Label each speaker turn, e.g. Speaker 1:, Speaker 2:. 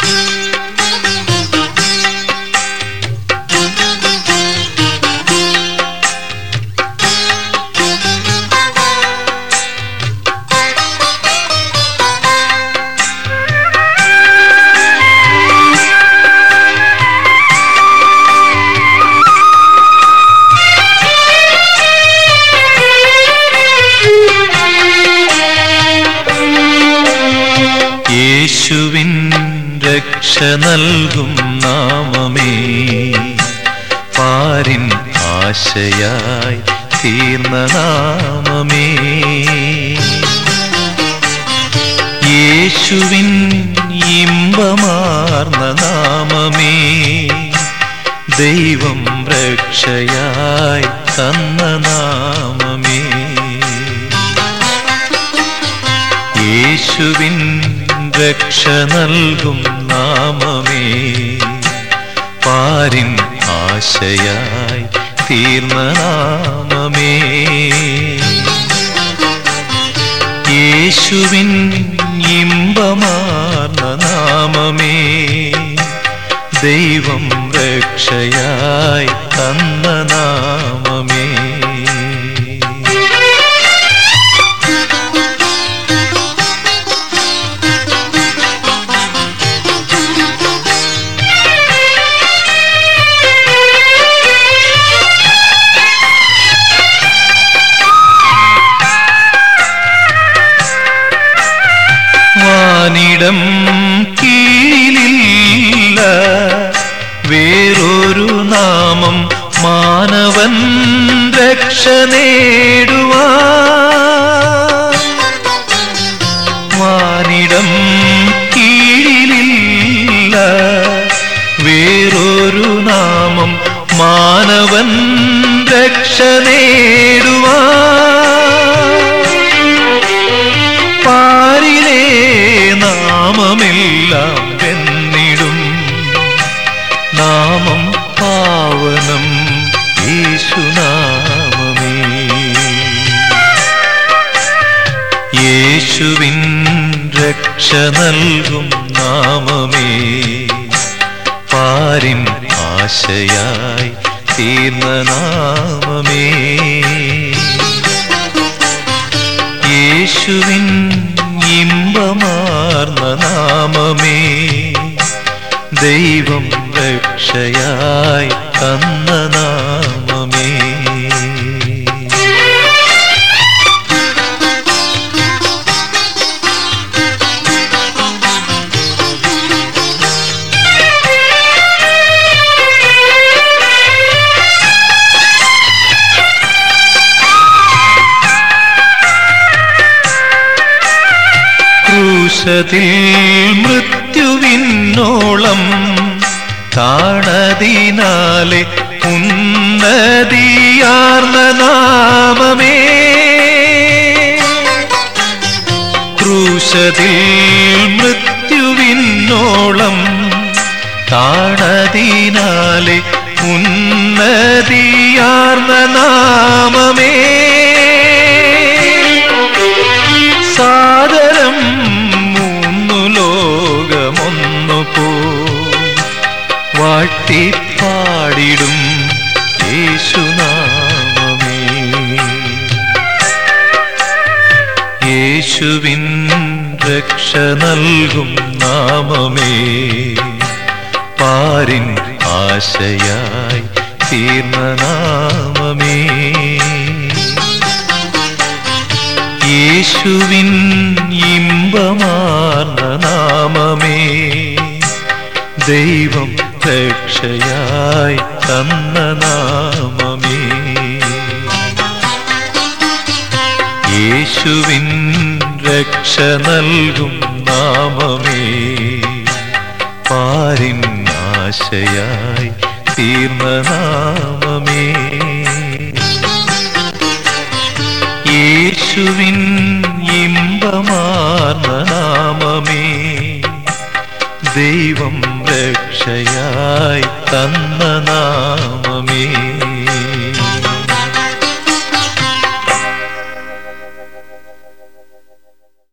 Speaker 1: യേശുവിൻ രക്ഷ നൽകും നാമമേ പാരിൻ ആശയായി തീർന്ന നാമമേ യേശുവിൻ ഇമ്പമാർന്ന നാമമേ ദൈവം രക്ഷയായി തന്ന നാമമേ യേശുവിൻ രക്ഷ നൽകും നാമമേ പാരിൻ ആശയായി തീർന്ന നാമമേ യേശുവിൻ ഇമ്പമാർന്ന നാമമേ ദൈവം രക്ഷയായി തന്ന നാമമേ വാനിടം കീഴിലില്ല വേറൊരു നാമം മാനവൻ രക്ഷ നേടുവാ വാനിടം കീഴിലില്ല വേറൊരു നാമം മാനവൻ രക്ഷ നേടുവാ പാരിലെ നാമമെല്ലാം വെന്നിടും നാമം പാവനം യേശുനാമമേ യേശുവിൻ രക്ഷ നൽകും നാമമേ പാരിൻ ആശയായി തീർന്ന നാമമേ യേശുവിൻ ഇമ്പമാർന്ന നാമമേ ദൈവം രക്ഷയായി തന്ന നാമമേ ക്രൂശത്തിൽ മൃത്യുവിന്നോളം കാണതിനാലെ ഉന്നതിയാർന്ന നാമമേ ക്രൂശത്തിൽ മൃത്യുവിന്നോളം കാണതിനാലെ ഉന്നതിയാർന്ന നാമമേ സാദരം മൂന്നു ലോകമൊന്നു പോ വാട്ടിപ്പാടിടും യേശുനാമമേ യേശുവിൻ രക്ഷ നൽകും നാമമേ പാരിൻ ആശയായി തീർന്ന നാമമേ യേശുവിൻ ഇമ്പമാർന്ന നാമമേ ദൈവം രക്ഷയായി തന്ന നാമമേ യേശുവിൻ രക്ഷ നൽകും നാമമേ പാരിൻ ആശയായി തീർന്ന നാമമേ യേശുവിൻ ഇമ്പമാർന്ന നാമമേ ദൈവം രക്ഷയായി തന്ന നാമമേ